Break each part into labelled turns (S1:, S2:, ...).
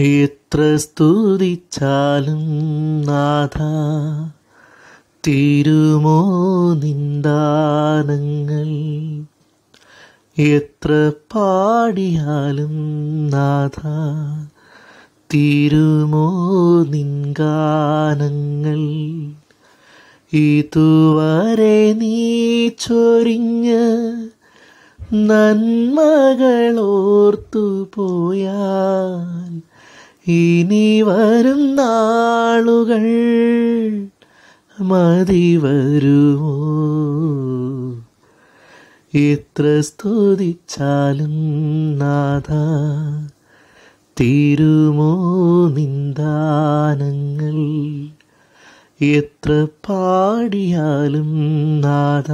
S1: എത്ര സ്തുതിച്ചാലും നാഥ തീരുമോ നിന്ദാനങ്ങൾ എത്ര പാടിയാലും നാഥ തീരുമോ നിൻഗാനങ്ങൾ ഇതുവരെ നീ ചൊരിഞ്ഞ് നന്മകളോർത്തു പോയാൽ ഇനി വരും നാളുകൾ മതി വരുമോ എത്ര സ്തുതിച്ചാലും നാഥ തീരുമോ നിന്ദാനങ്ങൾ എത്ര പാടിയാലും നാഥ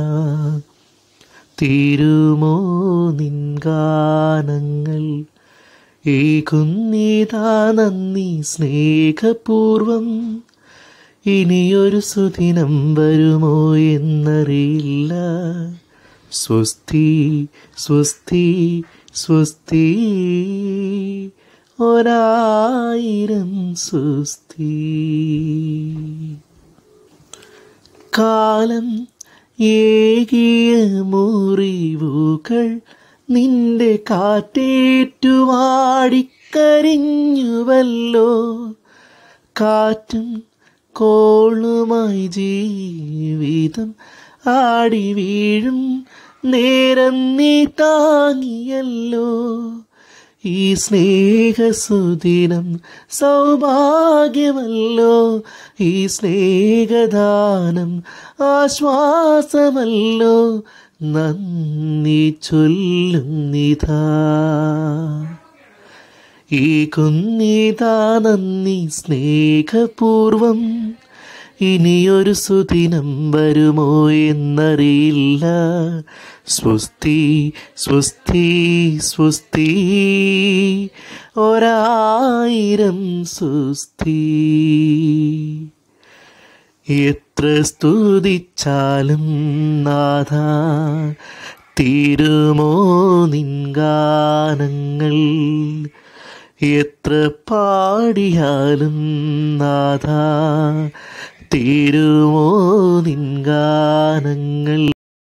S1: തീരുമോ നിൻഗാനങ്ങൾ ഈ കുന്നിതാ നന്ദി സ്നേഹപൂർവം ഇനിയൊരു സുദിനം വരുമോ എന്നറിയില്ല സ്വസ്തി സ്വസ്തി സ്വസ്തി ഒരായിരം സ്വസ്തി കാലം ഏകിയ മുറിവുകൾ നിന്റെ കാറ്റേറ്റുവാടിക്കരിഞ്ഞുവല്ലോ കാറ്റും കോളുമായി ജീവിതം ആടി വീഴും നേരം നീ താങ്ങിയല്ലോ ഈ സ്നേഹസുദിനം സൗഭാഗ്യമല്ലോ ഈ സ്നേഹദാനം ആശ്വാസമല്ലോ നന്ദി ചൊല്ലുന്നിതാ ഈ കുന്നിതാ നന്ദി സ്നേഹപൂർവം ഇനിയൊരു സുദിനം വരുമോ എന്നറിയില്ല സ്വസ്തി സ്വസ്തി സ്വസ്തി ഒരായിരം സ്വസ്തി എത്ര സ്തുതിച്ചാലും നാഥ തീരുമോ നിൻഗാനങ്ങൾ എത്ര പാടിയാലും നാഥ തീരുമോ നിൻഗാനങ്ങൾ